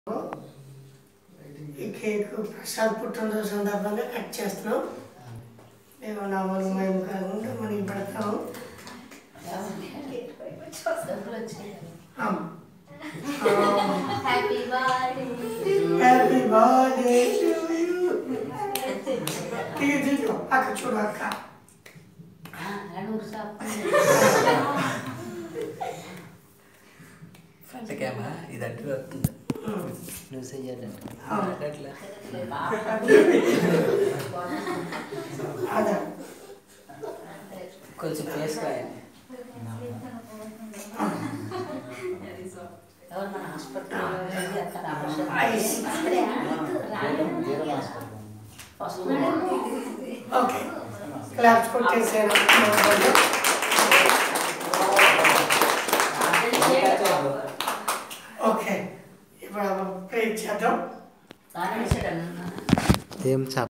ఈ కేక్ ప్రసాద్ పుట్టినరోజు సందర్భంగా కట్ చేస్తున్నాం మేము నామలు మేము కాకుండా మనకి పెడతాము డబ్బులు వచ్చాయి హ్యాపీ బర్త్డే హ్యాపీ బర్త్డే తీగి తీగి అక్క చూడు అక్క నూరు షాప్ ఫ్రంట్ కెమెరా ఇది అడ్డు వస్తుంది నువ్వు చెయ్యాలంటే అట్లా అదే కొంచెం ఫేస్ రాయండి ఎవరు మన హాస్పిటల్ అక్కడ ఆపరేషన్ ఐస్. ఫస్ట్ ఓకే క్లాప్స్ కొట్టేసాను ఓకే ఇప్పుడు ప్రే చేద్దాం దాని ఏం